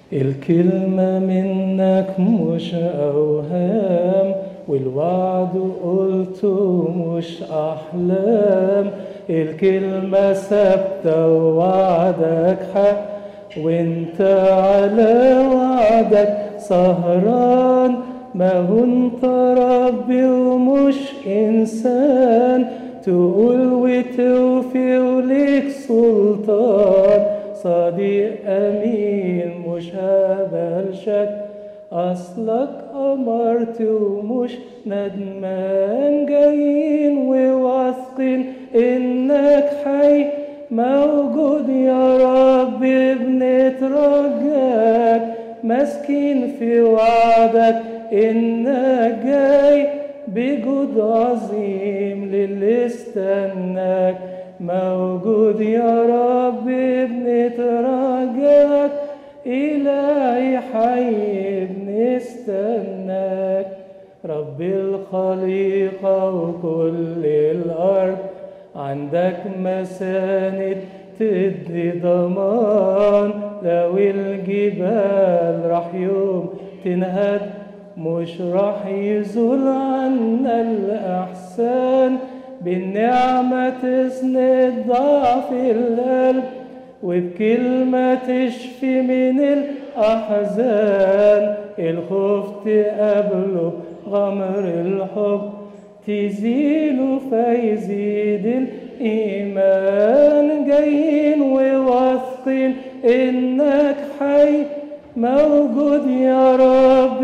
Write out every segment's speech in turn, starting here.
الكلمة منك مش أوهام والوعد قلته مش أحلام الكلمة ثابتة ووعدك حق وانت على وعدك سهران ما هو انت ربي ومش انسان تقول وتوفي وليك سلطان صديق امين مش هبلشك اصلك امرت ومش ندمان جايين وواثقين انك حي موجود يا رب بنترجاك مسكين في وعدك انك جاي بجود عظيم للي استناك موجود يا رب بنترجاك إلهي حي بنستناك رب الخليقة وكل الأرض عندك مساند تدي ضمان لو الجبال راح يوم تنهد مش راح يزول عنا الأحسان بالنعمة تسند ضعف القلب وبكلمة تشفي من الأحزان الخوف تقابله غمر الحب تزيله فيزيد الإيمان جايين وواثقين إنك حي موجود يا رب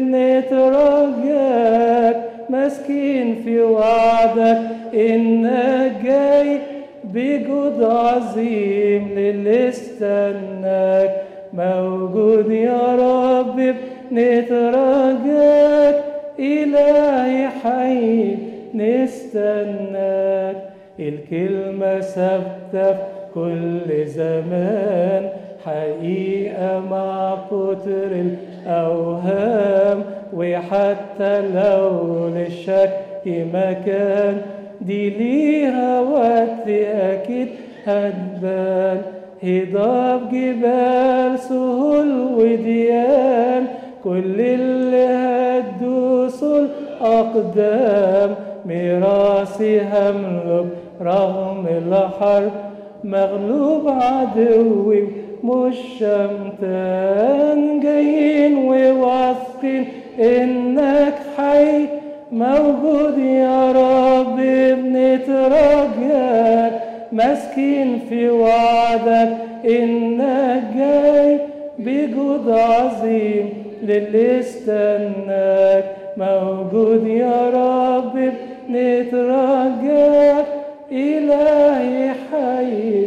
بنترجاك مسكين في وعدك إنك جاي بجود عظيم للي استناك موجود يا رب بنترجاك إلهي حي نستناك الكلمة ثابتة في كل زمان حقيقة مع كتر الأوهام وحتى لو للشك مكان دي ليها وقت أكيد هتبان هضاب جبال سهول وديان كل اللي هتدوسوا الأقدام ميراثي هملك رغم الحرب مغلوب عدوي مش شمتان جايين وواثقين إنك حي موجود يا رب بنترجاك مسكين في وعدك إنك جاي بجود عظيم للي استناك موجود يا رب بنترجاك إلهي حي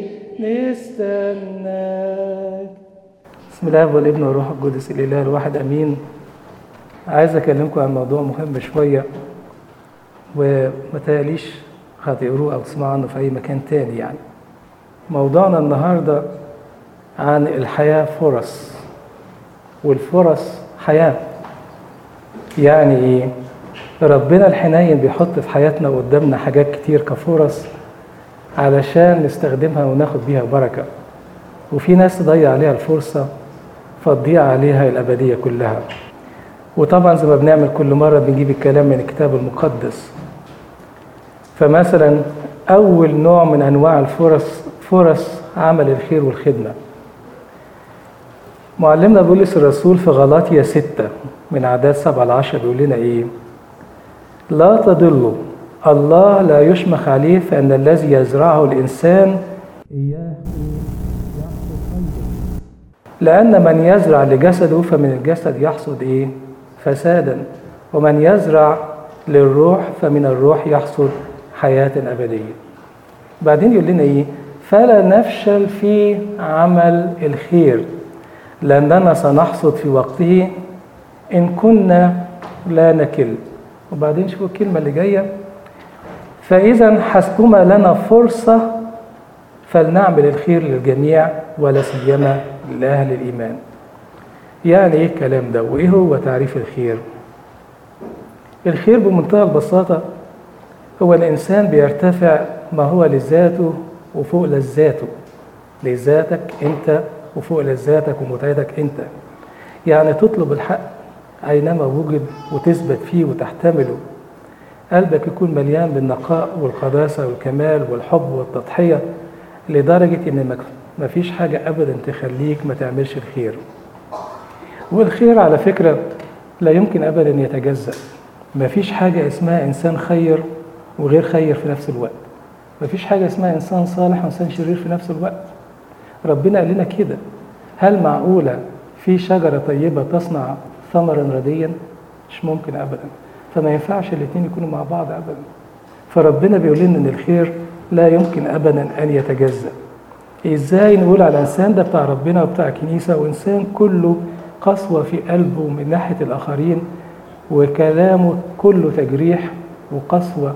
نستناك بسم الله والابن والروح القدس الاله الواحد امين عايز اكلمكم عن موضوع مهم شويه وما تقاليش هتقروه او تسمعوا عنه في اي مكان تاني يعني موضوعنا النهارده عن الحياه فرص والفرص حياه يعني ايه ربنا الحنين بيحط في حياتنا قدامنا حاجات كتير كفرص علشان نستخدمها وناخد بيها بركه وفي ناس تضيع عليها الفرصه فتضيع عليها الابديه كلها وطبعا زي ما بنعمل كل مرة بنجيب الكلام من الكتاب المقدس فمثلا أول نوع من أنواع الفرص فرص عمل الخير والخدمة معلمنا بولس الرسول في غلاطيا ستة من عدد سبعة لعشرة بيقول لنا إيه لا تضلوا الله لا يشمخ عليه فإن الذي يزرعه الإنسان إياه يحصد خيرا لأن من يزرع لجسده فمن الجسد يحصد إيه فسادا ومن يزرع للروح فمن الروح يحصد حياة أبدية بعدين يقول لنا إيه فلا نفشل في عمل الخير لأننا سنحصد في وقته إن كنا لا نكل وبعدين شوفوا الكلمة اللي جاية فإذا حسبما لنا فرصة فلنعمل الخير للجميع ولا سيما لأهل الإيمان يعني ايه الكلام ده وايه هو تعريف الخير الخير بمنتهى البساطة هو الإنسان بيرتفع ما هو لذاته وفوق لذاته لذاتك أنت وفوق لذاتك ومتعتك انت يعني تطلب الحق اينما وجد وتثبت فيه وتحتمله قلبك يكون مليان بالنقاء والقداسة والكمال والحب والتضحية لدرجة إن ما فيش حاجة أبدا تخليك ما تعملش الخير والخير على فكرة لا يمكن أبدا يتجزأ ما فيش حاجة اسمها إنسان خير وغير خير في نفس الوقت ما فيش حاجة اسمها إنسان صالح وإنسان شرير في نفس الوقت ربنا قال لنا كده هل معقولة في شجرة طيبة تصنع ثمرا رديا مش ممكن أبدا فما ينفعش الاثنين يكونوا مع بعض أبدا فربنا بيقول لنا إن الخير لا يمكن أبدا أن يتجزأ إزاي نقول على إنسان ده بتاع ربنا وبتاع كنيسة وإنسان كله قسوة في قلبه من ناحية الآخرين وكلامه كله تجريح وقسوة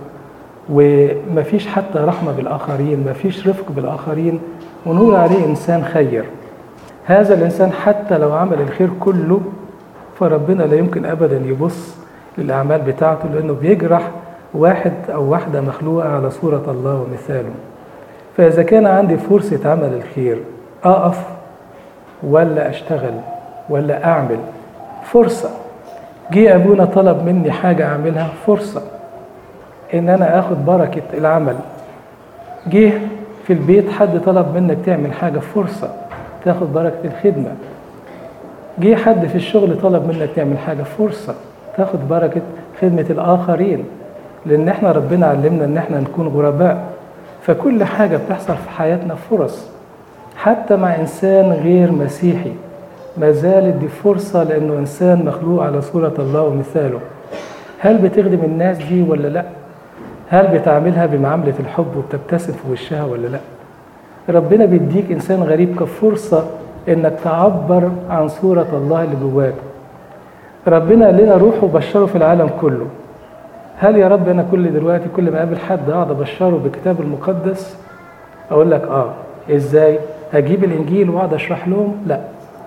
ومفيش حتى رحمة بالآخرين مفيش رفق بالآخرين ونقول عليه إنسان خير هذا الإنسان حتى لو عمل الخير كله فربنا لا يمكن أبدا يبص للأعمال بتاعته لأنه بيجرح واحد أو واحدة مخلوقة على صورة الله ومثاله فإذا كان عندي فرصة عمل الخير أقف ولا أشتغل ولا أعمل فرصة جه أبونا طلب مني حاجة أعملها فرصة إن أنا آخد بركة العمل جه في البيت حد طلب منك تعمل حاجة فرصة تاخد بركة الخدمة جه حد في الشغل طلب منك تعمل حاجة فرصة تاخد بركة خدمة الآخرين لأن احنا ربنا علمنا إن احنا نكون غرباء فكل حاجة بتحصل في حياتنا فرص حتى مع إنسان غير مسيحي ما زالت دي فرصة لأنه إنسان مخلوق على صورة الله ومثاله هل بتخدم الناس دي ولا لأ؟ هل بتعملها بمعاملة الحب وبتبتسم في وشها ولا لأ؟ ربنا بيديك إنسان غريب كفرصة إنك تعبر عن صورة الله اللي جواك ربنا قال لنا روحوا وبشروا في العالم كله هل يا رب أنا كل دلوقتي كل ما أقابل حد أقعد أبشره بالكتاب المقدس أقول لك آه إزاي؟ أجيب الإنجيل وأقعد أشرح لهم؟ لأ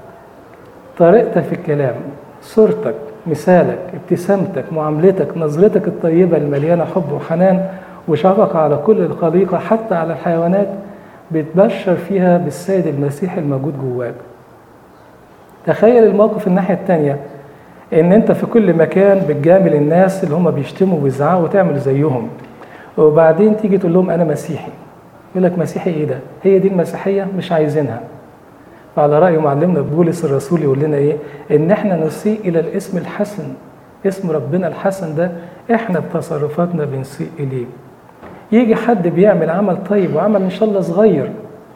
طريقتك في الكلام صورتك مثالك ابتسامتك معاملتك نظرتك الطيبة المليانة حب وحنان وشفقة على كل الخليقة حتى على الحيوانات بتبشر فيها بالسيد المسيح الموجود جواك تخيل الموقف الناحية التانية ان انت في كل مكان بتجامل الناس اللي هم بيشتموا ويزعقوا وتعمل زيهم وبعدين تيجي تقول لهم انا مسيحي يقول لك مسيحي ايه ده هي دي المسيحية مش عايزينها فعلى رأي معلمنا بولس الرسول يقول لنا ايه ان احنا نسيء الى الاسم الحسن اسم ربنا الحسن ده احنا بتصرفاتنا بنسيء اليه يجي حد بيعمل عمل طيب وعمل ان شاء الله صغير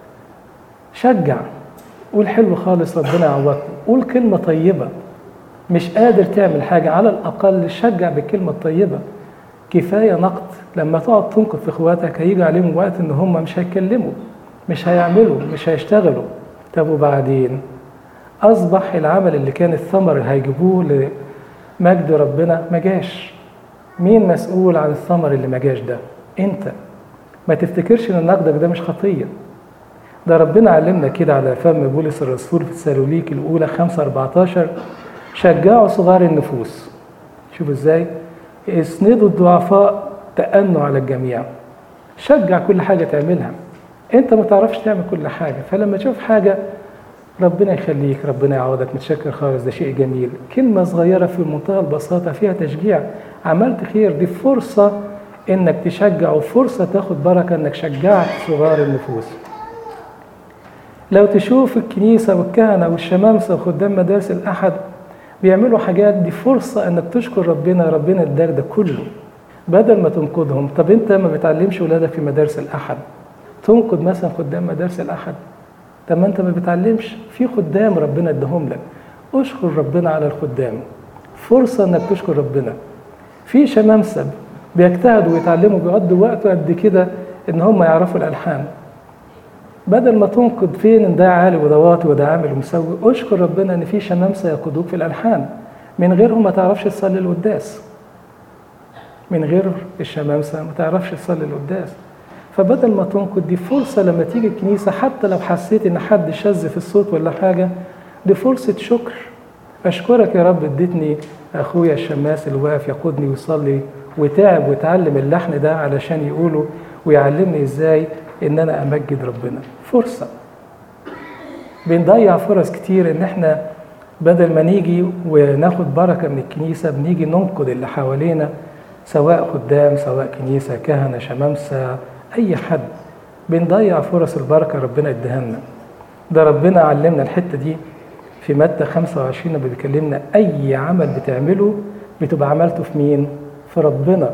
شجع قول حلو خالص ربنا يعوضك قول كلمة طيبة مش قادر تعمل حاجة على الأقل شجع بالكلمة الطيبة كفاية نقد لما تقعد تنقد في اخواتك هيجي عليهم وقت ان هم مش هيتكلموا مش هيعملوا مش هيشتغلوا طب وبعدين أصبح العمل اللي كان الثمر اللي هيجيبوه لمجد ربنا ما جاش مين مسؤول عن الثمر اللي ما جاش ده انت ما تفتكرش ان نقدك ده مش خطيه ده ربنا علمنا كده على فم بولس الرسول في السالوليك الاولى 5 14 شجعوا صغار النفوس شوف ازاي اسندوا الضعفاء تأنوا على الجميع شجع كل حاجة تعملها انت ما تعرفش تعمل كل حاجة فلما تشوف حاجة ربنا يخليك ربنا يعوضك متشكر خالص ده شيء جميل كلمة صغيرة في منتهى البساطة فيها تشجيع عملت خير دي فرصة انك تشجع وفرصة تاخد بركة انك شجعت صغار النفوس لو تشوف الكنيسة والكهنة والشمامسة وخدام مدارس الأحد بيعملوا حاجات دي فرصة انك تشكر ربنا ربنا اداك ده كله بدل ما تنقدهم طب انت ما بتعلمش ولادك في مدارس الأحد تنقد مثلا خدام مدارس الأحد طب ما انت ما بتعلمش في خدام ربنا اداهم لك اشكر ربنا على الخدام فرصة انك تشكر ربنا في شمامسة بيجتهدوا ويتعلموا بيقضوا وقت قد كده ان هم يعرفوا الالحان بدل ما تنقد فين ان ده عالي وده واطي وده عامل ومسوي اشكر ربنا ان في شمامسه يقودوك في الالحان من غيرهم ما تعرفش تصلي القداس من غير الشمامسه ما تعرفش تصلي القداس فبدل ما تنقد دي فرصه لما تيجي الكنيسه حتى لو حسيت ان حد شذ في الصوت ولا حاجه دي فرصه شكر اشكرك يا رب اديتني اخويا الشماس اللي واقف يقودني ويصلي وتعب وتعلم اللحن ده علشان يقوله ويعلمني ازاي ان انا امجد ربنا فرصه بنضيع فرص كتير ان احنا بدل ما نيجي وناخد بركة من الكنيسة بنيجي ننقد اللي حوالينا سواء خدام سواء كنيسة كهنة شمامسة أي حد بنضيع فرص البركة ربنا اداها لنا ده ربنا علمنا الحتة دي في متى 25 لما بيكلمنا أي عمل بتعمله بتبقى عملته في مين؟ في ربنا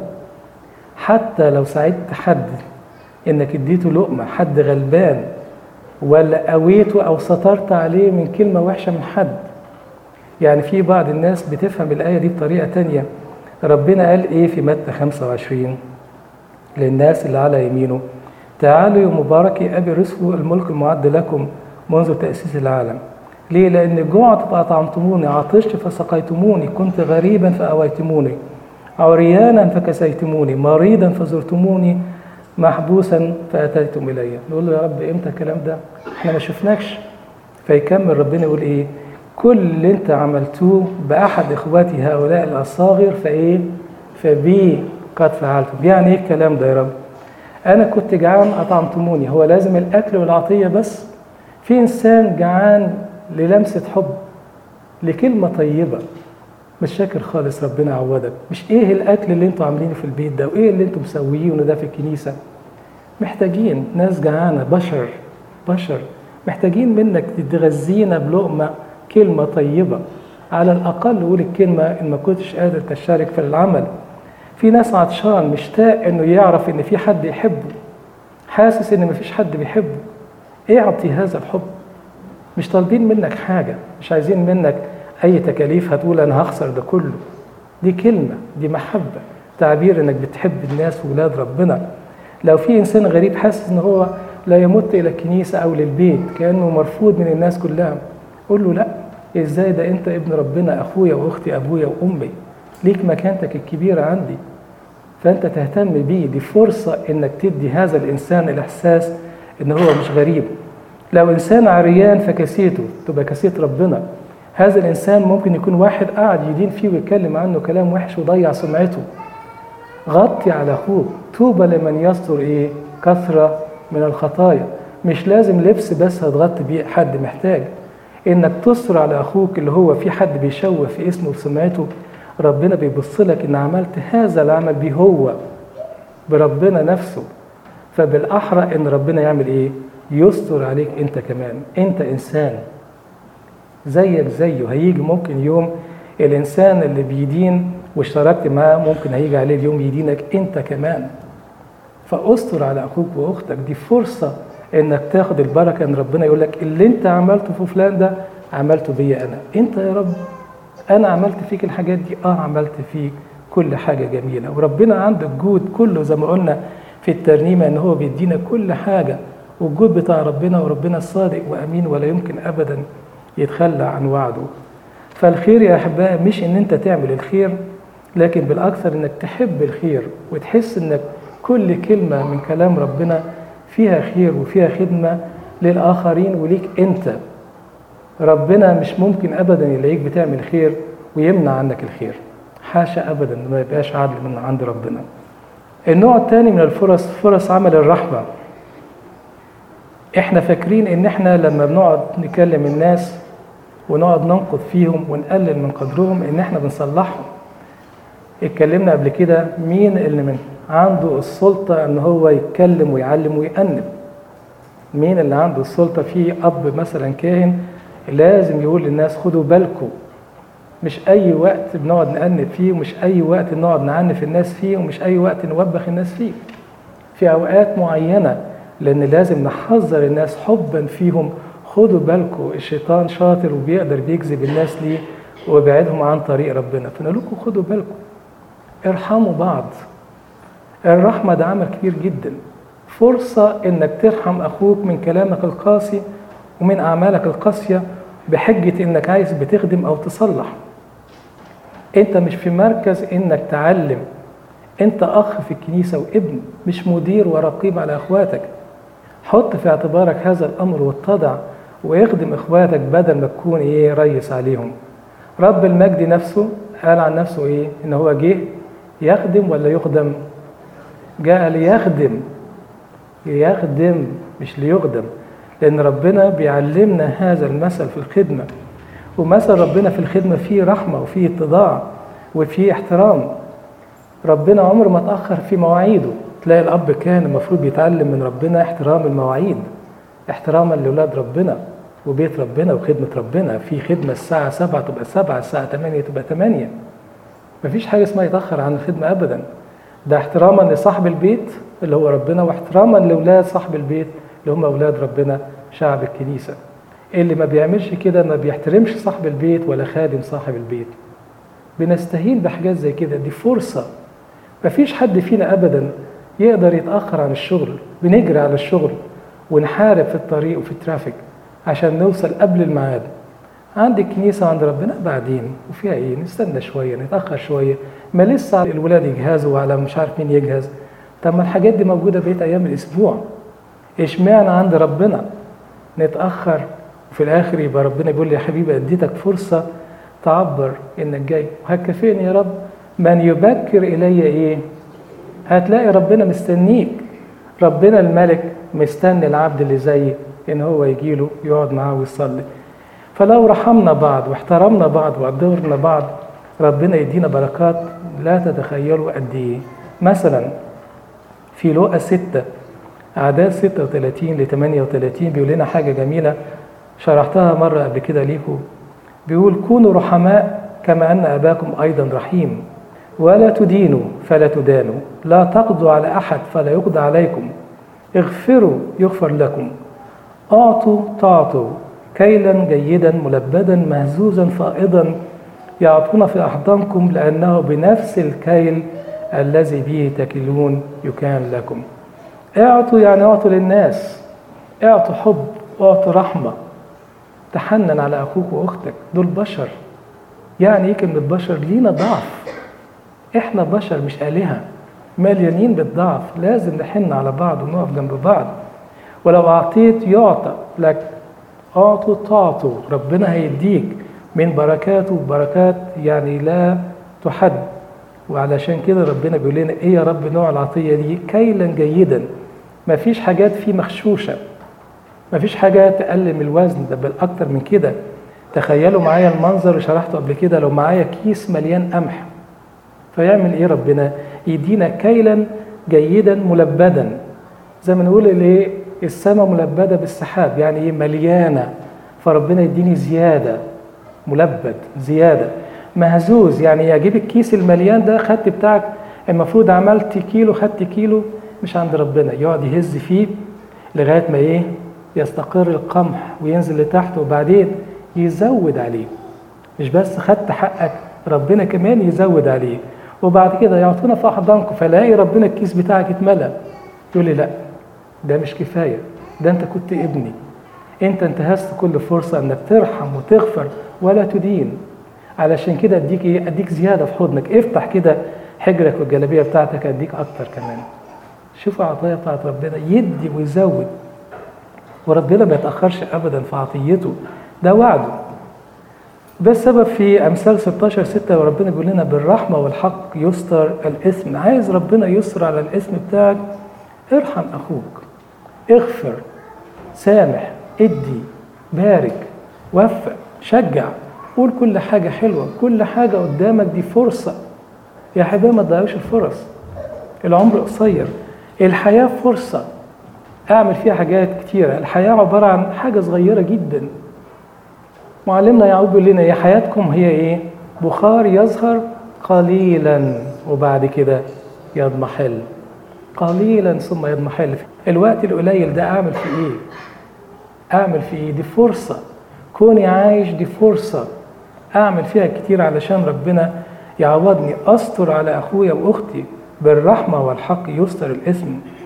حتى لو ساعدت حد انك اديته لقمة حد غلبان ولا قويته او سترت عليه من كلمة وحشة من حد يعني في بعض الناس بتفهم الآية دي بطريقة تانية ربنا قال ايه في متى 25 للناس اللي على يمينه تعالوا يا مباركي أبي رزقه الملك المعد لكم منذ تأسيس العالم ليه؟ لأن جعت فأطعمتموني عطشت فسقيتموني كنت غريبا فأويتموني عريانا فكسيتموني مريضا فزرتموني محبوسا فأتيتم إلي نقول له يا رب إمتى الكلام ده احنا ما شفناكش فيكمل ربنا يقول إيه كل اللي انت عملتوه بأحد إخواتي هؤلاء الأصاغر فإيه فبي قد فعلتم يعني إيه الكلام ده يا رب أنا كنت جعان أطعمتموني هو لازم الأكل والعطية بس في إنسان جعان للمسة حب لكلمة طيبة مش شاكر خالص ربنا عوضك مش ايه الاكل اللي انتوا عاملينه في البيت ده وايه اللي انتوا مسويينه ده في الكنيسه محتاجين ناس جعانه بشر بشر محتاجين منك تغذينا بلقمه كلمه طيبه على الاقل قول الكلمه ان ما كنتش قادر تشارك في العمل في ناس عطشان مشتاق انه يعرف ان في حد يحبه حاسس ان مفيش حد بيحبه اعطي هذا الحب مش طالبين منك حاجه مش عايزين منك اي تكاليف هتقول انا هخسر ده كله دي كلمه دي محبه تعبير انك بتحب الناس وولاد ربنا لو في انسان غريب حاسس ان هو لا يمت الى الكنيسه او للبيت كانه مرفوض من الناس كلها قول له لا ازاي ده انت ابن ربنا اخويا واختي ابويا وامي ليك مكانتك الكبيره عندي فانت تهتم بيه دي فرصه انك تدي هذا الانسان الاحساس ان هو مش غريب لو انسان عريان فكسيته تبقى كسيت ربنا هذا الانسان ممكن يكون واحد قاعد يدين فيه ويتكلم عنه كلام وحش وضيع سمعته غطي على اخوك طوبى لمن يستر ايه كثره من الخطايا مش لازم لبس بس هتغطي بيه حد محتاج انك تستر على اخوك اللي هو في حد بيشوه في اسمه وسمعته ربنا بيبص لك ان عملت هذا العمل بيه هو بربنا نفسه فبالاحرى ان ربنا يعمل ايه يستر عليك انت كمان انت انسان زيك زيه هيجي ممكن يوم الانسان اللي بيدين واشتركت معاه ممكن هيجي عليه اليوم يدينك انت كمان فاستر على اخوك واختك دي فرصه انك تاخد البركه ان ربنا يقول لك اللي انت عملته في فلان ده عملته بيا انا انت يا رب انا عملت فيك الحاجات دي اه عملت فيك كل حاجه جميله وربنا عنده الجود كله زي ما قلنا في الترنيمه ان هو بيدينا كل حاجه والجود بتاع ربنا وربنا الصادق وامين ولا يمكن ابدا يتخلى عن وعده فالخير يا احبائي مش ان انت تعمل الخير لكن بالاكثر انك تحب الخير وتحس انك كل كلمه من كلام ربنا فيها خير وفيها خدمه للاخرين وليك انت ربنا مش ممكن ابدا يلاقيك بتعمل خير ويمنع عنك الخير حاشا ابدا ما يبقاش عدل من عند ربنا النوع الثاني من الفرص فرص عمل الرحمه احنا فاكرين ان احنا لما بنقعد نكلم الناس ونقعد ننقد فيهم ونقلل من قدرهم ان احنا بنصلحهم اتكلمنا قبل كده مين اللي من عنده السلطة ان هو يتكلم ويعلم ويأنب مين اللي عنده السلطة في اب مثلا كاهن لازم يقول للناس خدوا بالكم مش اي وقت بنقعد نأنب فيه ومش اي وقت بنقعد نعنف الناس فيه ومش اي وقت نوبخ الناس فيه في اوقات معينة لان لازم نحذر الناس حبا فيهم خدوا بالكم الشيطان شاطر وبيقدر بيجذب الناس ليه ويبعدهم عن طريق ربنا فنقول لكم خدوا بالكم ارحموا بعض الرحمة ده عمل كبير جدا فرصة انك ترحم اخوك من كلامك القاسي ومن اعمالك القاسية بحجة انك عايز بتخدم او تصلح انت مش في مركز انك تعلم انت اخ في الكنيسة وابن مش مدير ورقيب على اخواتك حط في اعتبارك هذا الامر واتضع ويخدم اخواتك بدل ما تكون ايه ريس عليهم رب المجد نفسه قال عن نفسه ايه ان هو جه يخدم ولا يخدم جاء ليخدم يخدم مش ليخدم لأن ربنا بيعلمنا هذا المثل في الخدمة ومثل ربنا في الخدمة فيه رحمة وفيه اتضاع وفيه احترام ربنا عمره ما اتأخر في مواعيده تلاقي الأب كان المفروض بيتعلم من ربنا احترام المواعيد احتراما لأولاد ربنا وبيت ربنا وخدمة ربنا في خدمة الساعة سبعة تبقى سبعة الساعة تمانية تبقى تمانية مفيش حاجة اسمها يتأخر عن الخدمة أبدا ده احتراما لصاحب البيت اللي هو ربنا واحتراما لأولاد صاحب البيت اللي هم أولاد ربنا شعب الكنيسة اللي ما بيعملش كده ما بيحترمش صاحب البيت ولا خادم صاحب البيت بنستهين بحاجات زي كده دي فرصة مفيش حد فينا أبدا يقدر يتأخر عن الشغل بنجري على الشغل ونحارب في الطريق وفي الترافيك عشان نوصل قبل الميعاد عند الكنيسة عند ربنا بعدين وفيها ايه نستنى شوية نتأخر شوية ما لسه الولاد يجهزوا وعلى مش عارف مين يجهز طب ما الحاجات دي موجودة بقية أيام الأسبوع اشمعنى عند ربنا نتأخر وفي الآخر يبقى ربنا بيقول لي يا حبيبي اديتك فرصة تعبر إنك جاي وهكفيني يا رب من يبكر إلي إيه هتلاقي ربنا مستنيك ربنا الملك مستني العبد اللي زيي إن هو يجي له يقعد معاه ويصلي فلو رحمنا بعض واحترمنا بعض وقدرنا بعض ربنا يدينا بركات لا تتخيلوا قد ايه مثلا في لقا 6 اعداد 36 ل 38 بيقول لنا حاجه جميله شرحتها مره قبل كده ليكم بيقول كونوا رحماء كما ان اباكم ايضا رحيم ولا تدينوا فلا تدانوا لا تقضوا على احد فلا يقضى عليكم اغفروا يغفر لكم اعطوا تعطوا كيلا جيدا ملبدا مهزوزا فائضا يعطون في أحضانكم لأنه بنفس الكيل الذي به تكلون يكان لكم اعطوا يعني اعطوا للناس اعطوا حب اعطوا رحمة تحنن على أخوك وأختك دول بشر يعني ايه كلمة بشر لينا ضعف احنا بشر مش آلهة مليانين بالضعف لازم نحن على بعض ونقف جنب بعض ولو أعطيت يعطى لك أعطوا تعطوا ربنا هيديك من بركاته بركات يعني لا تحد وعلشان كده ربنا بيقول لنا ايه يا رب نوع العطيه دي كيلا جيدا ما فيش حاجات فيه مخشوشه ما فيش حاجه تقلل من الوزن ده بل اكتر من كده تخيلوا معايا المنظر اللي شرحته قبل كده لو معايا كيس مليان قمح فيعمل ايه ربنا يدينا كيلا جيدا ملبدا زي ما نقول الايه السماء ملبده بالسحاب يعني ايه مليانه فربنا يديني زياده ملبد زياده مهزوز يعني اجيب الكيس المليان ده خدت بتاعك المفروض عملت كيلو خدت كيلو مش عند ربنا يقعد يهز فيه لغايه ما ايه يستقر القمح وينزل لتحت وبعدين يزود عليه مش بس خدت حقك ربنا كمان يزود عليه وبعد كده يعطونا في احضانكم فلاقي ربنا الكيس بتاعك اتملى يقول لي لا ده مش كفايه ده انت كنت ابني انت انتهزت كل فرصه انك ترحم وتغفر ولا تدين علشان كده اديك ايه اديك زياده في حضنك افتح كده حجرك والجلابيه بتاعتك اديك اكتر كمان شوفوا العطيه بتاعت ربنا يدي ويزود وربنا ما يتاخرش ابدا في عطيته ده وعده ده السبب في امثال 16 6 وربنا بيقول لنا بالرحمه والحق يستر الاثم عايز ربنا يسر على الاثم بتاعك ارحم اخوك اغفر سامح ادي بارك وفق شجع قول كل حاجة حلوة كل حاجة قدامك دي فرصة يا حبايبي ما تضيعوش الفرص العمر قصير الحياة فرصة اعمل فيها حاجات كتيرة الحياة عبارة عن حاجة صغيرة جدا معلمنا يعقوب بيقول لنا يا حياتكم هي ايه بخار يظهر قليلا وبعد كده يضمحل قليلا ثم يضمحل الوقت القليل ده اعمل فيه ايه اعمل فيه ايه دي فرصه كوني عايش دي فرصه اعمل فيها كتير علشان ربنا يعوضني استر على اخويا واختي بالرحمه والحق يستر الاثم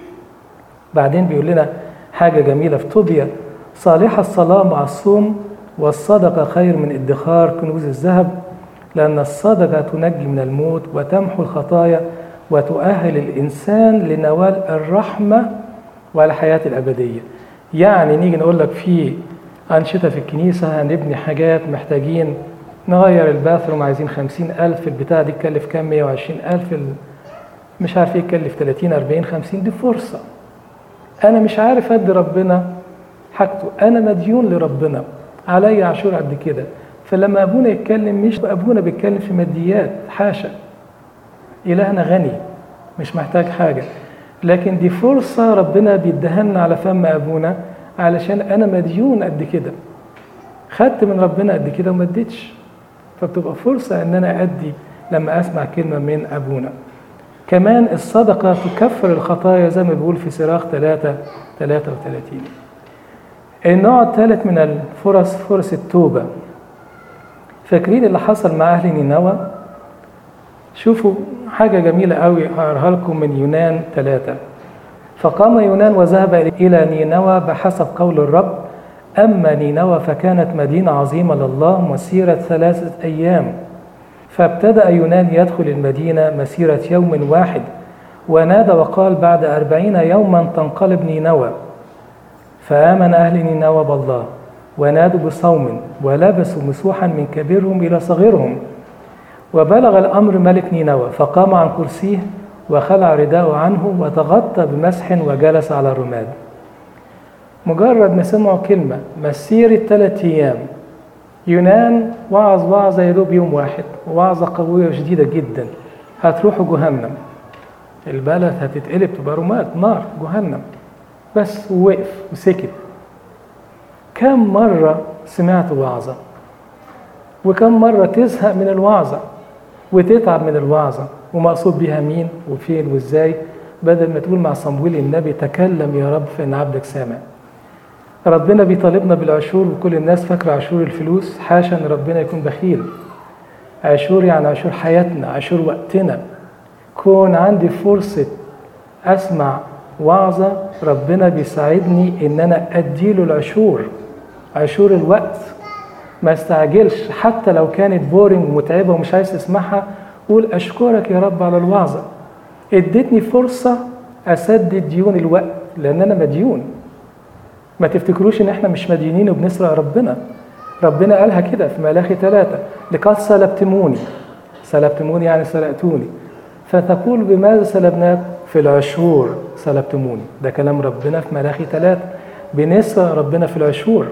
بعدين بيقول لنا حاجه جميله في طوبيا صالح الصلاه مع الصوم والصدقه خير من ادخار كنوز الذهب لان الصدقه تنجي من الموت وتمحو الخطايا وتؤهل الانسان لنوال الرحمه والحياه الابديه يعني نيجي نقول لك في أنشطة في الكنيسة هنبني حاجات محتاجين نغير الباثروم عايزين خمسين ألف البتاع دي تكلف كام مية وعشرين ألف مش عارف ايه يكلف تلاتين أربعين خمسين دي فرصة أنا مش عارف أدي ربنا حاجته انا مديون لربنا عليا عاشور قد كده فلما ابونا يتكلم مش ابونا بيتكلم في ماديات حاشا الهنا غني مش محتاج حاجه لكن دي فرصه ربنا بيديها لنا على فم ابونا علشان انا مديون قد كده خدت من ربنا قد كده وما اديتش فبتبقى فرصه ان انا ادي لما اسمع كلمه من ابونا كمان الصدقه تكفر الخطايا زي ما بيقول في صراخ 3 33 النوع الثالث من الفرص فرص التوبه فاكرين اللي حصل مع اهل نينوى شوفوا حاجه جميله قوي هقراها لكم من يونان ثلاثة فقام يونان وذهب الى نينوى بحسب قول الرب اما نينوى فكانت مدينه عظيمه لله مسيره ثلاثه ايام فابتدا يونان يدخل المدينه مسيره يوم واحد ونادى وقال بعد أربعين يوما تنقلب نينوى فآمن أهل نينوى بالله ونادوا بصوم ولبسوا مسوحا من كبيرهم إلى صغيرهم وبلغ الأمر ملك نينوى فقام عن كرسيه وخلع رداءه عنه وتغطى بمسح وجلس على الرماد مجرد ما سمعوا كلمة مسيرة ثلاثة أيام يونان وعظ وعظة يا دوب يوم واحد وعظة قوية وشديدة جدا هتروحوا جهنم البلد هتتقلب تبقى رماد نار جهنم بس ووقف وسكت كم مرة سمعت وعظة وكم مرة تزهق من الوعظة وتتعب من الوعظة ومقصود بها مين وفين وازاي بدل ما تقول مع صمويل النبي تكلم يا رب فإن عبدك سامع ربنا بيطالبنا بالعشور وكل الناس فاكرة عشور الفلوس حاشا ان ربنا يكون بخيل عشور يعني عشور حياتنا عشور وقتنا كون عندي فرصة أسمع وعظة ربنا بيساعدني إن أنا أديله العشور عشور الوقت ما استعجلش حتى لو كانت بورينج ومتعبة ومش عايز تسمعها قول أشكرك يا رب على الوعظة اديتني فرصة أسدد ديون الوقت لأن أنا مديون ما تفتكروش إن إحنا مش مديونين وبنسرق ربنا ربنا قالها كده في ملاخي ثلاثة لقد سلبتموني سلبتموني يعني سرقتوني فتقول بماذا سلبناك في العشور سلبتموني ده كلام ربنا في ملاخي ثلاثة بنسرق ربنا في العشور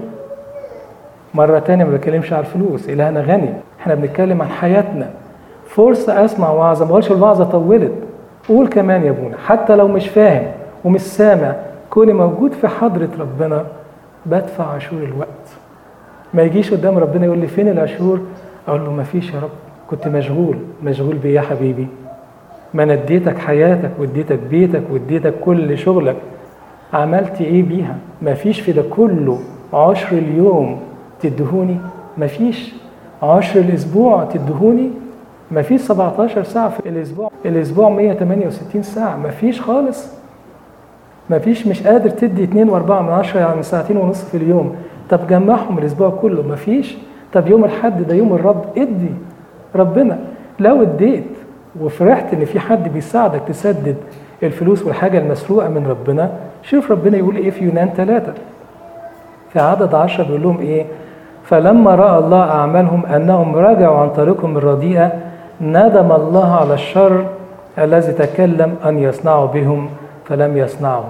مرة تانية ما بتكلمش على الفلوس إلهنا غني احنا بنتكلم عن حياتنا فرصة أسمع وعظة ما أقولش الوعظة طولت قول كمان يا ابونا حتى لو مش فاهم ومش سامع كوني موجود في حضرة ربنا بدفع عشور الوقت ما يجيش قدام ربنا يقول لي فين العشور أقول له ما فيش يا رب كنت مشغول مشغول بيه يا حبيبي ما انا اديتك حياتك واديتك بيتك واديتك كل شغلك عملت ايه بيها مفيش في ده كله عشر اليوم تدهوني مفيش عشر الاسبوع تدهوني مفيش 17 ساعة في الاسبوع الاسبوع 168 ساعة مفيش خالص مفيش مش قادر تدي 2 و4 من عشرة يعني ساعتين ونص في اليوم طب جمعهم الاسبوع كله مفيش طب يوم الحد ده يوم الرب ادي ربنا لو اديت وفرحت ان في حد بيساعدك تسدد الفلوس والحاجه المسروقه من ربنا شوف ربنا يقول ايه في يونان ثلاثة في عدد عشرة بيقول لهم ايه فلما راى الله اعمالهم انهم رجعوا عن طريقهم الرديئه ندم الله على الشر الذي تكلم ان يصنعوا بهم فلم يصنعه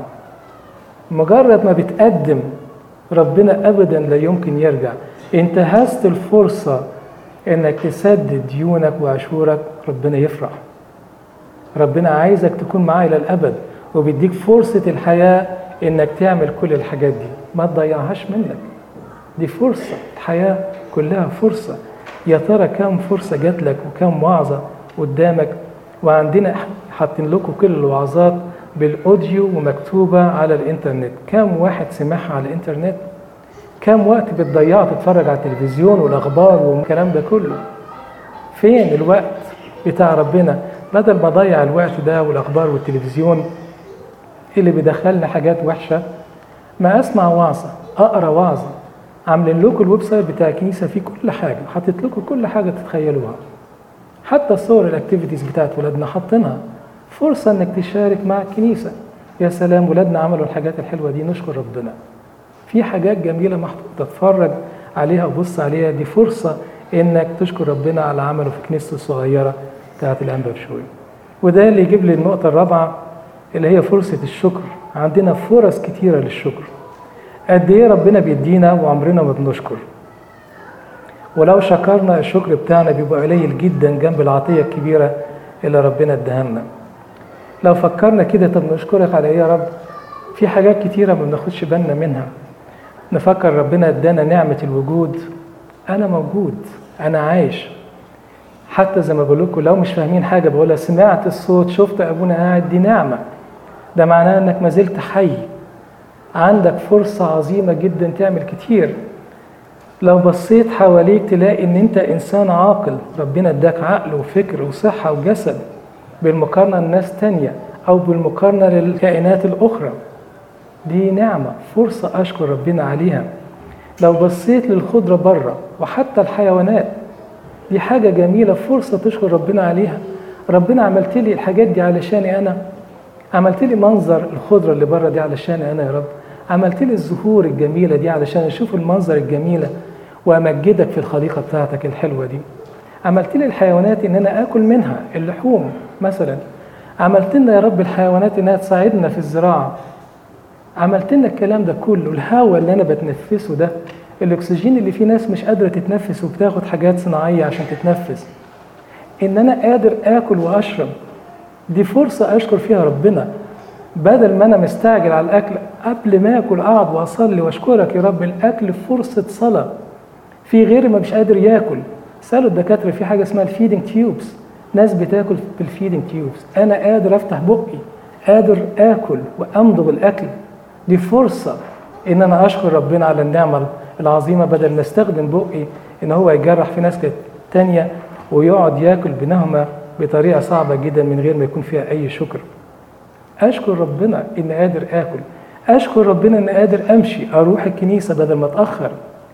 مجرد ما بتقدم ربنا ابدا لا يمكن يرجع انتهزت الفرصه انك تسدد ديونك وعشورك ربنا يفرح ربنا عايزك تكون معاه الى الابد وبيديك فرصه الحياه انك تعمل كل الحاجات دي ما تضيعهاش منك دي فرصه الحياه كلها فرصه يا ترى كم فرصه جات لك وكم وعظه قدامك وعندنا حاطين لكم كل الوعظات بالاوديو ومكتوبه على الانترنت كم واحد سمعها على الانترنت كم وقت بتضيعه تتفرج على التلفزيون والاخبار والكلام ده كله فين الوقت بتاع ربنا بدل ما اضيع الوقت ده والاخبار والتلفزيون اللي بيدخلنا حاجات وحشه ما اسمع وعظه اقرا وعظه عاملين لكم الويب سايت بتاع الكنيسه فيه كل حاجه حاطط لكم كل حاجه تتخيلوها حتى الصور الاكتيفيتيز بتاعت ولادنا حاطينها فرصه انك تشارك مع الكنيسه يا سلام ولادنا عملوا الحاجات الحلوه دي نشكر ربنا في حاجات جميله محطوطه تتفرج عليها وبص عليها دي فرصه انك تشكر ربنا على عمله في كنيسته الصغيره بتاعت الانبا بشوي وده اللي يجيب لي النقطه الرابعه اللي هي فرصه الشكر عندنا فرص كتيره للشكر قد ايه ربنا بيدينا وعمرنا ما بنشكر ولو شكرنا الشكر بتاعنا بيبقى قليل جدا جنب العطية الكبيرة اللي ربنا اداها لنا لو فكرنا كده طب نشكرك على ايه يا رب في حاجات كتيرة ما بناخدش بالنا منها نفكر ربنا ادانا نعمة الوجود أنا موجود أنا عايش حتى زي ما بقول لكم لو مش فاهمين حاجة بقولها سمعت الصوت شفت أبونا قاعد دي نعمة ده معناه إنك ما زلت حي عندك فرصة عظيمة جدا تعمل كتير لو بصيت حواليك تلاقي إن أنت إنسان عاقل ربنا اداك عقل وفكر وصحة وجسد بالمقارنة لناس تانية أو بالمقارنة للكائنات الأخرى دي نعمة فرصة أشكر ربنا عليها لو بصيت للخضرة بره وحتى الحيوانات دي حاجة جميلة فرصة تشكر ربنا عليها ربنا عملت لي الحاجات دي علشاني أنا عملت لي منظر الخضرة اللي بره دي علشاني أنا يا رب عملت لي الزهور الجميلة دي علشان أشوف المنظر الجميلة وأمجدك في الخليقة بتاعتك الحلوة دي عملت لي الحيوانات إن أنا آكل منها اللحوم مثلا عملت لنا يا رب الحيوانات إنها تساعدنا في الزراعة عملت لنا الكلام ده كله الهواء اللي أنا بتنفسه ده الأكسجين اللي فيه ناس مش قادرة تتنفس وبتاخد حاجات صناعية عشان تتنفس إن أنا قادر آكل وأشرب دي فرصة أشكر فيها ربنا بدل ما أنا مستعجل على الأكل قبل ما آكل أقعد وأصلي وأشكرك يا رب الأكل فرصة صلاة في غيري ما مش قادر ياكل سألوا الدكاترة في حاجة اسمها الفيدنج تيوبس ناس بتاكل بالفيدنج تيوبس أنا قادر أفتح بقي قادر آكل وأمضغ الأكل دي فرصة إن أنا أشكر ربنا على النعمة العظيمة بدل ما استخدم بقي إن هو يجرح في ناس تانية ويقعد ياكل بنهمة بطريقة صعبة جدا من غير ما يكون فيها أي شكر أشكر ربنا إن قادر آكل أشكر ربنا إن قادر أمشي أروح الكنيسة بدل ما أتأخر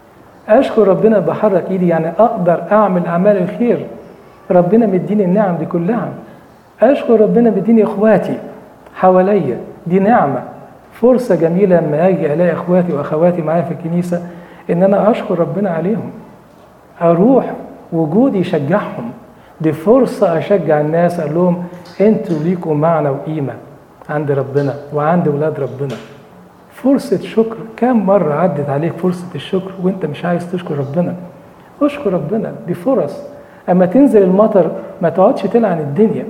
أشكر ربنا بحرك إيدي يعني أقدر أعمل أعمال الخير ربنا مديني النعم دي كلها أشكر ربنا مديني إخواتي حواليا دي نعمة فرصة جميلة لما أجي ألاقي إخواتي وأخواتي معايا في الكنيسة إن أنا أشكر ربنا عليهم أروح وجودي يشجعهم دي فرصة أشجع الناس أقول لهم أنتوا ليكم معنى وقيمة عند ربنا وعند ولاد ربنا فرصة شكر كم مرة عدت عليك فرصة الشكر وانت مش عايز تشكر ربنا اشكر ربنا دي فرص اما تنزل المطر ما تقعدش تلعن الدنيا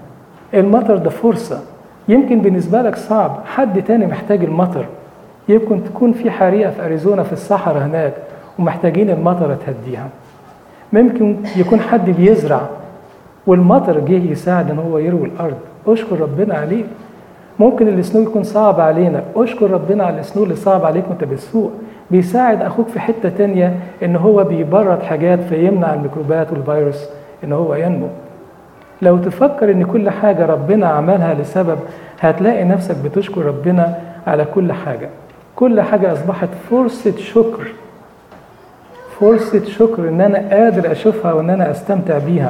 المطر ده فرصة يمكن بالنسبة لك صعب حد تاني محتاج المطر يمكن تكون في حريقة في أريزونا في الصحراء هناك ومحتاجين المطر تهديها ممكن يكون حد بيزرع والمطر جه يساعد ان هو يروي الارض اشكر ربنا عليه ممكن السنو يكون صعب علينا اشكر ربنا على السنو اللي صعب عليك وانت بتسوق بيساعد اخوك في حته تانية ان هو بيبرد حاجات فيمنع الميكروبات والفيروس ان هو ينمو لو تفكر ان كل حاجه ربنا عملها لسبب هتلاقي نفسك بتشكر ربنا على كل حاجه كل حاجه اصبحت فرصه شكر فرصه شكر ان انا قادر اشوفها وان انا استمتع بيها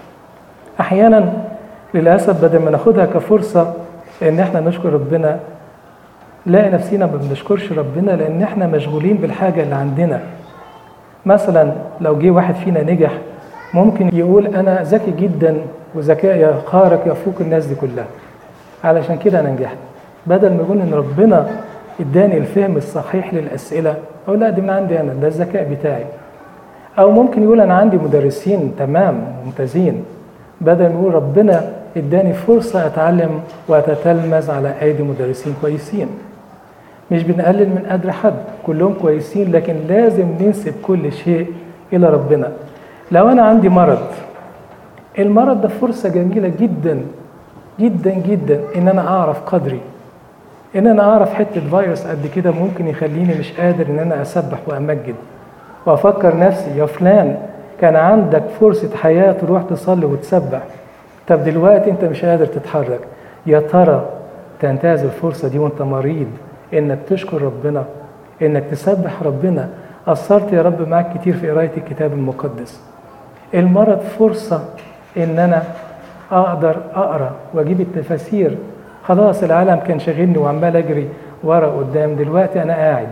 احيانا للاسف بدل ما ناخدها كفرصه ان احنا نشكر ربنا نلاقي نفسينا ما بنشكرش ربنا لان احنا مشغولين بالحاجه اللي عندنا مثلا لو جه واحد فينا نجح ممكن يقول انا ذكي جدا وذكائي خارق يفوق الناس دي كلها علشان كده انا نجحت بدل ما يقول ان ربنا اداني الفهم الصحيح للاسئله اقول لا دي من عندي انا ده الذكاء بتاعي او ممكن يقول انا عندي مدرسين تمام ممتازين بدل ما يقول ربنا اداني فرصة أتعلم وأتتلمذ على أيدي مدرسين كويسين مش بنقلل من قدر حد كلهم كويسين لكن لازم ننسب كل شيء إلى ربنا لو أنا عندي مرض المرض ده فرصة جميلة جدا جدا جدا إن أنا أعرف قدري إن أنا أعرف حتة فيروس قد كده ممكن يخليني مش قادر إن أنا أسبح وأمجد وأفكر نفسي يا فلان كان عندك فرصة حياة تروح تصلي وتسبح طب دلوقتي انت مش قادر تتحرك يا ترى تنتهز الفرصه دي وانت مريض انك تشكر ربنا انك تسبح ربنا قصرت يا رب معاك كتير في قرايه الكتاب المقدس المرض فرصه ان انا اقدر اقرا واجيب التفاسير خلاص العالم كان شاغلني وعمال اجري ورا قدام دلوقتي انا قاعد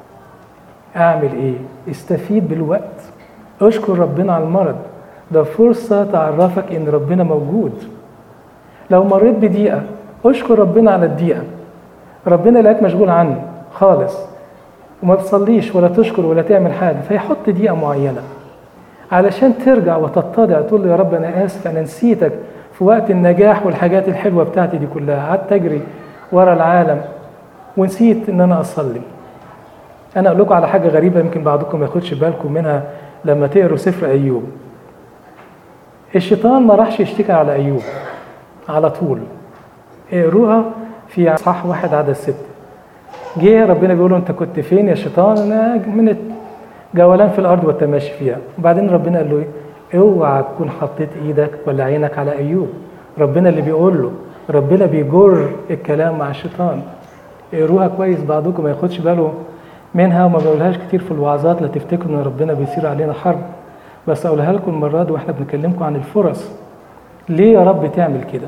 اعمل ايه استفيد بالوقت اشكر ربنا على المرض ده فرصة تعرفك إن ربنا موجود لو مريت بدقيقة اشكر ربنا على الدقيقة ربنا لقاك مشغول عنه خالص وما بتصليش ولا تشكر ولا تعمل حاجة فيحط دقيقة معينة علشان ترجع وتتضع تقول له يا رب أنا آسف أنا نسيتك في وقت النجاح والحاجات الحلوة بتاعتي دي كلها قعدت أجري ورا العالم ونسيت إن أنا أصلي أنا أقول لكم على حاجة غريبة يمكن بعضكم ما ياخدش بالكم منها لما تقروا سفر أيوب الشيطان ما راحش يشتكي على أيوب على طول اقروها في اصحاح واحد عدد ستة جه ربنا بيقول له انت كنت فين يا شيطان انا من جولان في الارض والتماشي فيها وبعدين ربنا قال له ايه اوعى تكون حطيت ايدك ولا عينك على ايوب ربنا اللي بيقول له ربنا بيجر الكلام مع الشيطان اقروها كويس بعضكم ما ياخدش باله منها وما بقولهاش كتير في الوعظات لا تفتكروا ان ربنا بيصير علينا حرب بس اقولها لكم المره دي واحنا بنكلمكم عن الفرص ليه يا رب تعمل كده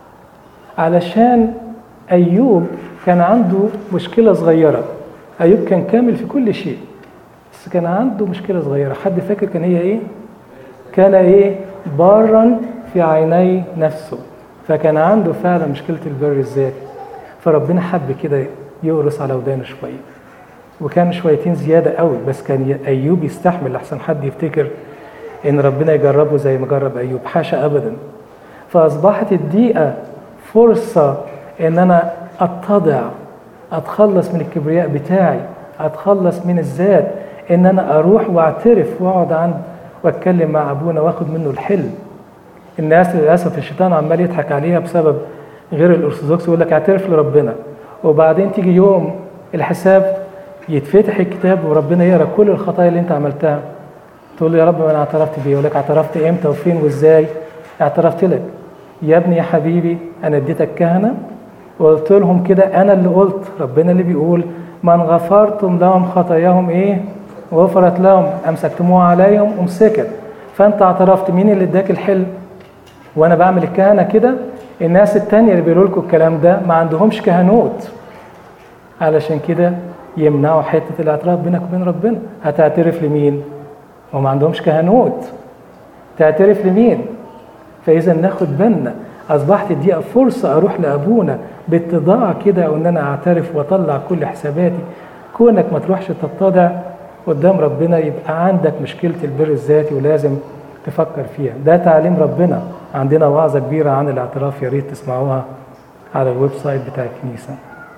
علشان أيوب كان عنده مشكلة صغيرة أيوب كان كامل في كل شيء بس كان عنده مشكلة صغيرة حد فاكر كان هي إيه؟ كان إيه؟ بارا في عيني نفسه فكان عنده فعلا مشكلة البر الذاتي فربنا حب كده يقرص على ودانه شوية وكان شويتين زيادة قوي بس كان أيوب يستحمل أحسن حد يفتكر إن ربنا يجربه زي ما جرب أيوب حاشا أبدا فأصبحت الدقيقة فرصة إن أنا أتضع أتخلص من الكبرياء بتاعي أتخلص من الذات إن أنا أروح وأعترف وأقعد عند وأتكلم مع أبونا وآخد منه الحلم الناس للأسف الشيطان عمال يضحك عليها بسبب غير الأرثوذكس يقول لك اعترف لربنا وبعدين تيجي يوم الحساب يتفتح الكتاب وربنا يقرا كل الخطايا اللي انت عملتها تقول له يا رب ما انا اعترفت بيه يقول لك اعترفت امتى وفين وازاي اعترفت لك يا ابني يا حبيبي انا اديتك كهنه وقلت لهم كده انا اللي قلت ربنا اللي بيقول من غفرتم لهم خطاياهم ايه غفرت لهم امسكتموها عليهم امسكت فانت اعترفت مين اللي اداك الحلم وانا بعمل الكهنه كده الناس التانية اللي بيقولوا لكم الكلام ده ما عندهمش كهنوت علشان كده يمنعوا حته الاعتراف بينك وبين ربنا هتعترف لمين وما عندهمش كهنوت تعترف لمين فاذا ناخد بالنا اصبحت دي فرصه اروح لابونا باتضاع كده وان انا اعترف واطلع كل حساباتي كونك ما تروحش تتضع قدام ربنا يبقى عندك مشكله البر الذاتي ولازم تفكر فيها ده تعليم ربنا عندنا وعظه كبيره عن الاعتراف يا ريت تسمعوها على الويب سايت بتاع الكنيسه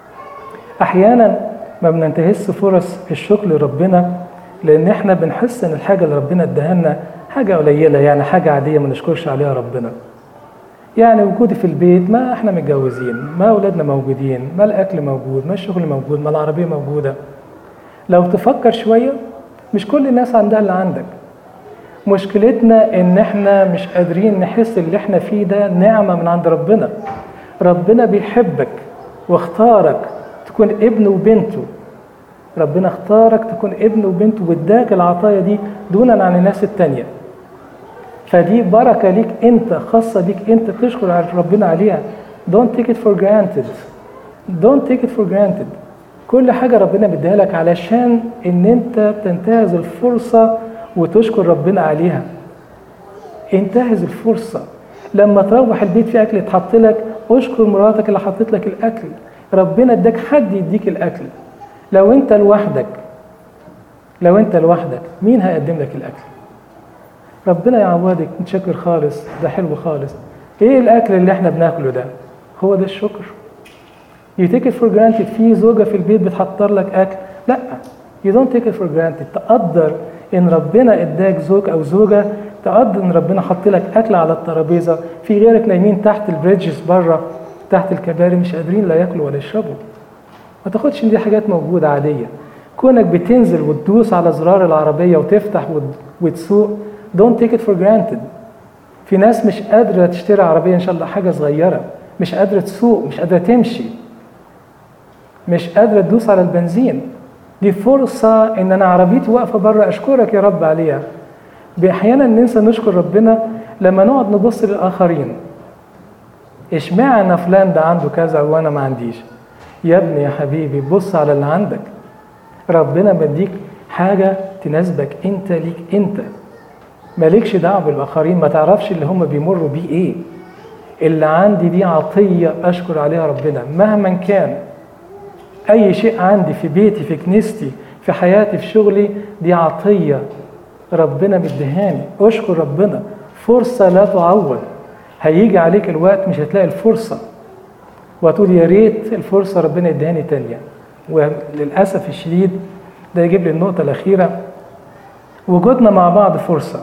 احيانا ما بننتهزش فرص الشكر لربنا لان احنا بنحس ان الحاجه اللي ربنا اداها لنا حاجه قليله يعني حاجه عاديه ما نشكرش عليها ربنا يعني وجودي في البيت ما احنا متجوزين ما اولادنا موجودين ما الاكل موجود ما الشغل موجود ما العربيه موجوده لو تفكر شويه مش كل الناس عندها اللي عندك مشكلتنا ان احنا مش قادرين نحس اللي احنا فيه ده نعمه من عند ربنا ربنا بيحبك واختارك تكون ابن وبنته ربنا اختارك تكون ابن وبنت واداك العطايا دي دونا عن الناس التانية فدي بركة ليك انت خاصة بيك انت تشكر ربنا عليها don't take it for granted don't take it for granted كل حاجة ربنا مديها لك علشان ان انت تنتهز الفرصة وتشكر ربنا عليها انتهز الفرصة لما تروح البيت في اكل يتحط لك اشكر مراتك اللي حطت لك الاكل ربنا اداك حد يديك الاكل لو انت لوحدك لو انت لوحدك مين هيقدم لك الاكل ربنا يعوضك متشكر خالص ده حلو خالص ايه الاكل اللي احنا بناكله ده هو ده الشكر you take it for granted في زوجة في البيت بتحضر لك اكل لا you don't take it for granted تقدر ان ربنا اداك زوج او زوجة تقدر ان ربنا حط لك اكل على الترابيزة في غيرك نايمين تحت البريدجز بره تحت الكباري مش قادرين لا ياكلوا ولا يشربوا ما تاخدش ان دي حاجات موجودة عادية كونك بتنزل وتدوس على زرار العربية وتفتح وتسوق don't take it for granted في ناس مش قادرة تشتري عربية إن شاء الله حاجة صغيرة مش قادرة تسوق مش قادرة تمشي مش قادرة تدوس على البنزين دي فرصة إن أنا عربيتي واقفة بره أشكرك يا رب عليها أحيانا ننسى نشكر ربنا لما نقعد نبص للآخرين اشمعنى فلان ده عنده كذا وأنا ما عنديش يا ابني يا حبيبي بص على اللي عندك ربنا مديك حاجة تناسبك انت ليك انت مالكش دعوة بالآخرين ما تعرفش اللي هم بيمروا بيه ايه اللي عندي دي عطية أشكر عليها ربنا مهما كان أي شيء عندي في بيتي في كنيستي في حياتي في شغلي دي عطية ربنا مديهاني اشكر ربنا فرصة لا تعوض هيجي عليك الوقت مش هتلاقي الفرصة وهتقول يا ريت الفرصة ربنا يديهاني تانية وللأسف الشديد ده يجيب لي النقطة الأخيرة وجودنا مع بعض فرصة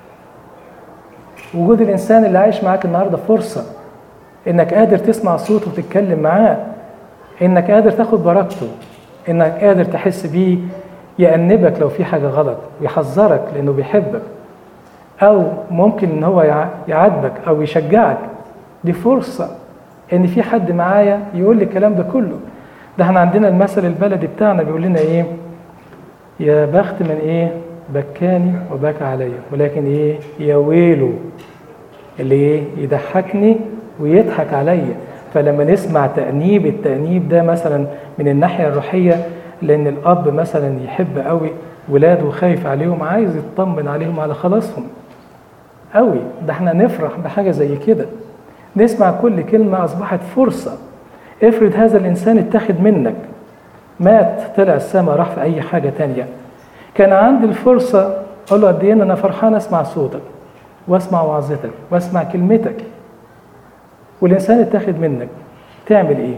وجود الإنسان اللي عايش معاك النهاردة فرصة إنك قادر تسمع صوته وتتكلم معاه إنك قادر تاخد بركته إنك قادر تحس بيه يأنبك لو في حاجة غلط ويحذرك لأنه بيحبك أو ممكن إن هو يع- يعاتبك أو يشجعك دي فرصة إن في حد معايا يقول لي الكلام ده كله ده احنا عندنا المثل البلدي بتاعنا بيقول لنا إيه يا بخت من إيه بكاني وبكى عليا ولكن إيه يا ويله اللي إيه يضحكني ويضحك عليا فلما نسمع تأنيب التأنيب ده مثلا من الناحية الروحية لأن الأب مثلا يحب قوي ولاده وخايف عليهم عايز يطمن عليهم على خلاصهم قوي ده احنا نفرح بحاجة زي كده نسمع كل كلمة أصبحت فرصة افرض هذا الإنسان اتاخد منك مات طلع السما راح في أي حاجة تانية كان عندي الفرصة أقول له قد إيه أنا فرحان أسمع صوتك وأسمع وعظتك وأسمع كلمتك والإنسان اتاخد منك تعمل إيه؟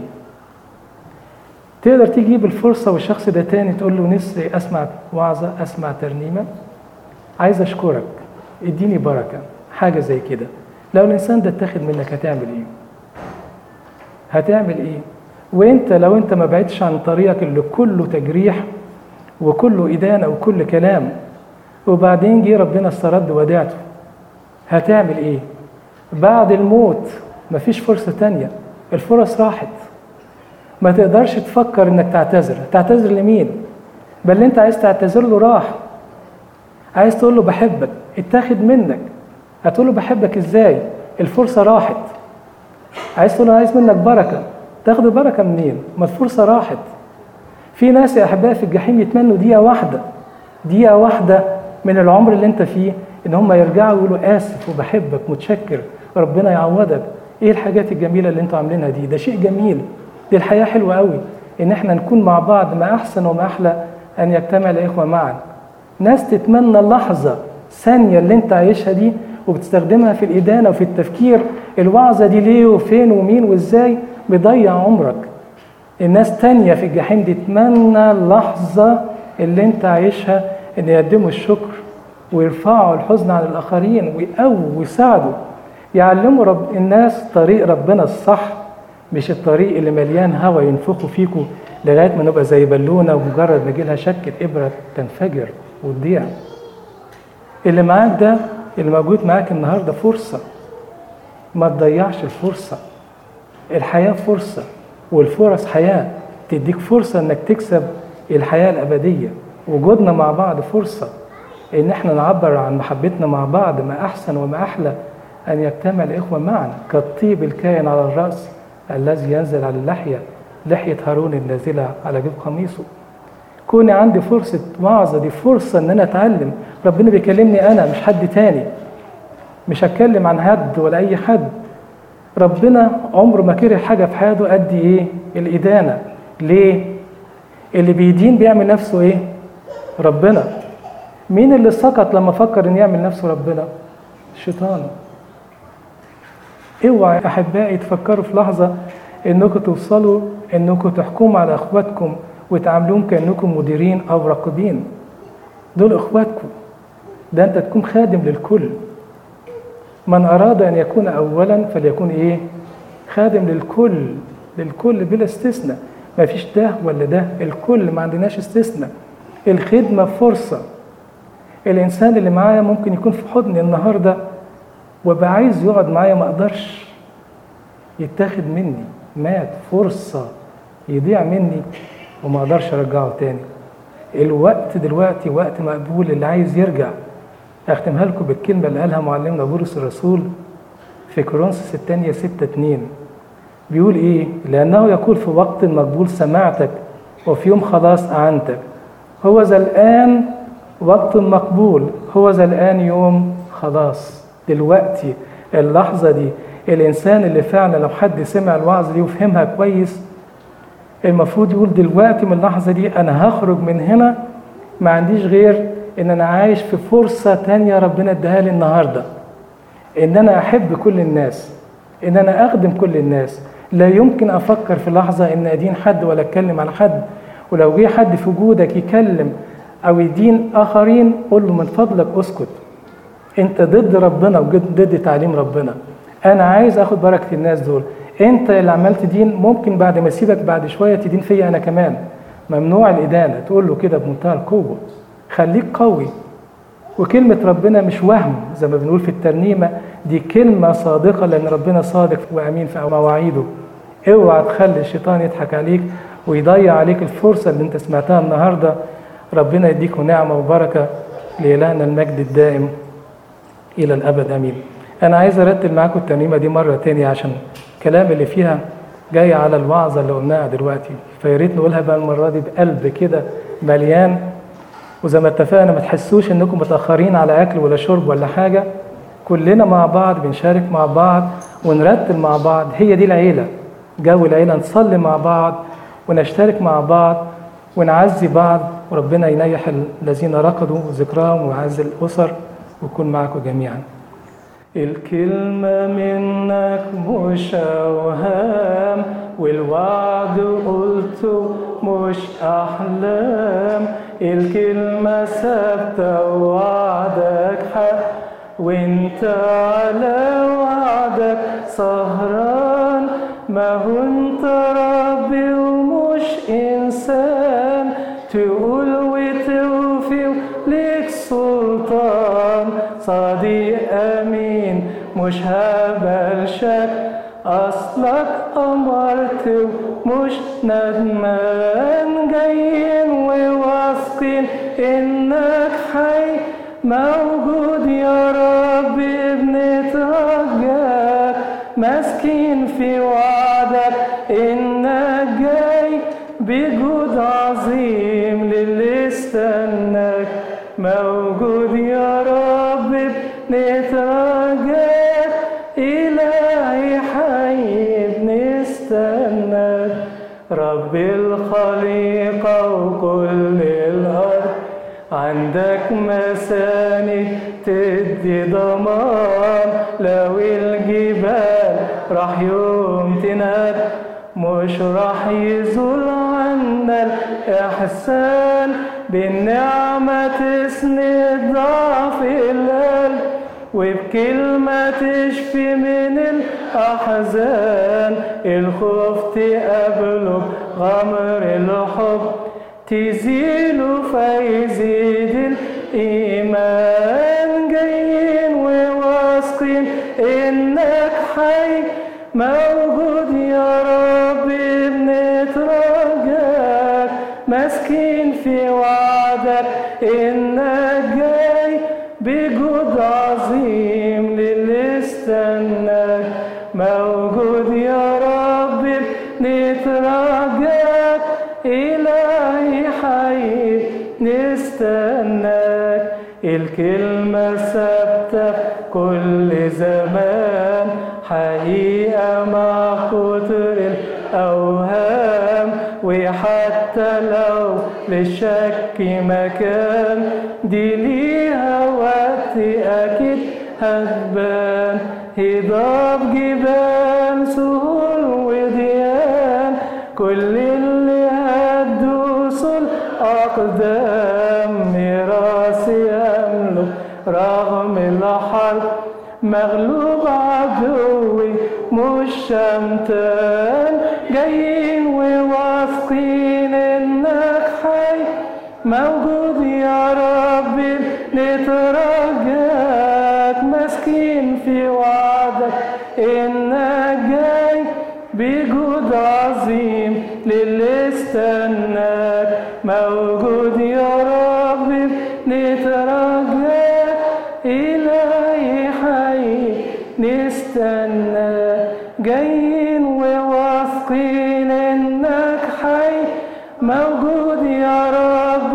تقدر تجيب الفرصة والشخص ده تاني تقول له نفسي أسمع وعظة أسمع ترنيمة عايز أشكرك اديني بركة حاجة زي كده لو الإنسان ده اتاخد منك هتعمل إيه؟ هتعمل إيه؟ وأنت لو أنت ما بعدتش عن طريقك اللي كله تجريح وكله إدانة وكل كلام وبعدين جه ربنا استرد وديعته هتعمل إيه؟ بعد الموت مفيش فرصة تانية الفرص راحت ما تقدرش تفكر انك تعتذر تعتذر لمين بل اللي انت عايز تعتذر له راح عايز تقول له بحبك اتاخد منك هتقول له بحبك ازاي الفرصة راحت عايز تقول له عايز منك بركة تاخد بركة منين ما الفرصة راحت في ناس يا احبائي في الجحيم يتمنوا دقيقة واحدة دقيقة واحدة من العمر اللي انت فيه ان هم يرجعوا يقولوا اسف وبحبك متشكر ربنا يعوضك ايه الحاجات الجميله اللي انتوا عاملينها دي ده شيء جميل دي الحياه حلوه قوي ان احنا نكون مع بعض ما احسن وما احلى ان يجتمع الاخوه معا ناس تتمنى اللحظه ثانيه اللي انت عايشها دي وبتستخدمها في الادانه وفي التفكير الوعظه دي ليه وفين ومين وازاي بيضيع عمرك الناس تانية في الجحيم دي تتمنى اللحظة اللي انت عايشها ان يقدموا الشكر ويرفعوا الحزن عن الاخرين ويقووا ويساعدوا يعلموا رب الناس طريق ربنا الصح مش الطريق اللي مليان هوا ينفخوا فيكوا لغايه ما نبقى زي بالونه ومجرد ما يجي لها شكه ابره تنفجر وتضيع. اللي معاك ده اللي موجود معاك النهارده فرصه ما تضيعش الفرصه. الحياه فرصه والفرص حياه تديك فرصه انك تكسب الحياه الابديه. وجودنا مع بعض فرصه ان احنا نعبر عن محبتنا مع بعض ما احسن وما احلى ان يجتمع الاخوه معا كالطيب الكائن على الراس الذي ينزل على اللحيه لحيه هارون النازله على جيب قميصه كوني عندي فرصه وعظه دي فرصه ان انا اتعلم ربنا بيكلمني انا مش حد تاني مش هتكلم عن حد ولا اي حد ربنا عمره ما كره حاجه في حياته قد ايه الادانه ليه اللي بيدين بيعمل نفسه ايه ربنا مين اللي سقط لما فكر ان يعمل نفسه ربنا الشيطان اوعى يا احبائي تفكروا في لحظه انكم توصلوا انكم تحكموا على اخواتكم وتعاملوهم كانكم مديرين او راقبين دول اخواتكم ده انت تكون خادم للكل من اراد ان يكون اولا فليكون ايه خادم للكل للكل بلا استثناء ما فيش ده ولا ده الكل ما عندناش استثناء الخدمه فرصه الانسان اللي معايا ممكن يكون في حضني النهارده وابقى عايز يقعد معايا ما اقدرش يتاخد مني مات فرصه يضيع مني وما اقدرش ارجعه تاني الوقت دلوقتي وقت مقبول اللي عايز يرجع اختمها لكم بالكلمه اللي قالها معلمنا بولس الرسول في كورنثوس الثانيه 6 2 بيقول ايه لانه يقول في وقت مقبول سمعتك وفي يوم خلاص اعنتك هو ذا الان وقت مقبول هو ذا الآن يوم خلاص دلوقتي اللحظة دي الإنسان اللي فعلا لو حد سمع الوعظ دي وفهمها كويس المفروض يقول دلوقتي من اللحظة دي أنا هخرج من هنا ما عنديش غير ان انا عايش في فرصة تانية ربنا اداها لي النهاردة ان انا احب كل الناس ان انا اخدم كل الناس لا يمكن افكر في لحظة ان ادين حد ولا اتكلم على حد ولو جه حد في وجودك يكلم او يدين اخرين قول له من فضلك اسكت انت ضد ربنا وضد تعليم ربنا انا عايز اخد بركه الناس دول انت اللي عمال تدين ممكن بعد ما اسيبك بعد شويه تدين فيا انا كمان ممنوع الادانه تقول له كده بمنتهى القوه خليك قوي وكلمة ربنا مش وهم زي ما بنقول في الترنيمة دي كلمة صادقة لأن ربنا صادق وأمين في مواعيده اوعى تخلي الشيطان يضحك عليك ويضيع عليك الفرصة اللي انت سمعتها النهاردة ربنا يديكم نعمة وبركة لإلهنا المجد الدائم إلى الأبد أمين أنا عايز أرتب معاكم الترنيمة دي مرة تانية عشان الكلام اللي فيها جاي على الوعظة اللي قلناها دلوقتي فيا ريت نقولها بقى المرة دي بقلب كده مليان وزي ما اتفقنا ما تحسوش انكم متاخرين على اكل ولا شرب ولا حاجه كلنا مع بعض بنشارك مع بعض ونرتب مع بعض هي دي العيله جو العيله نصلي مع بعض ونشترك مع بعض ونعزي بعض وربنا ينيح الذين رقدوا ذكراهم ويعزي الاسر ويكون معكم جميعا الكلمة منك مش أوهام والوعد قلته مش أحلام الكلمة ثابتة ووعدك حق وانت على وعدك سهران ما هو انت ربي ومش انسان تقول وتوفي وليك سلطان صديق امين مش هبل شك اصلك امرت ومش ندمان جايين وواثقين انك حي موجود يا رب بنترجاك ماسكين في وعدك انك جاي بجود عظيم للي استناك موجود يا رب بنترجاك إلهي حي بنستناك رب الخليقة وكل الأرض عندك مساند تدي ضمان لو الجبال راح يوم تنهد مش راح يزول عنا الإحسان بالنعمة تسند ضعف القلب وبكلمة تشفي من الأحزان الخوف تقابله غمر الحب تزيله فيزيد الإيمان جايين وواثقين إنك حي موجود يا رب بنترجاك ماسكين في وعدك إنك جاي بجود عظيم للي استناك موجود يا رب نترجاك إلهي حي نستناك الكلمة ثابتة في كل زمان حقيقة مع كتر الأوهام وحتى لو للشك مكان دي ليها وقت أكيد هتبان هضاب جبال سهول وديان كل اللي هتدوسوا الأقدام ميراث يملك رغم الحرب مغلوب عدوي مش شمتان جايين وواثقين انك حي موجود يا رب نترجاك ماسكين في وعدك انك جاي بجود عظيم للي استناك موجود يا رب نترجاك إلهي حي نستناك جايين وواثقين انك حي موجود يا رب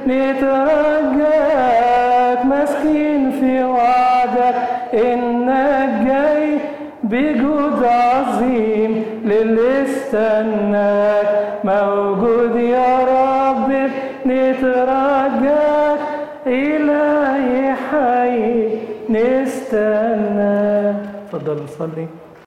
نترجاك ماسكين في وعدك انك جاي بجود عظيم للي استناك موجود يا رب نترجاك اتفضلوا نصلي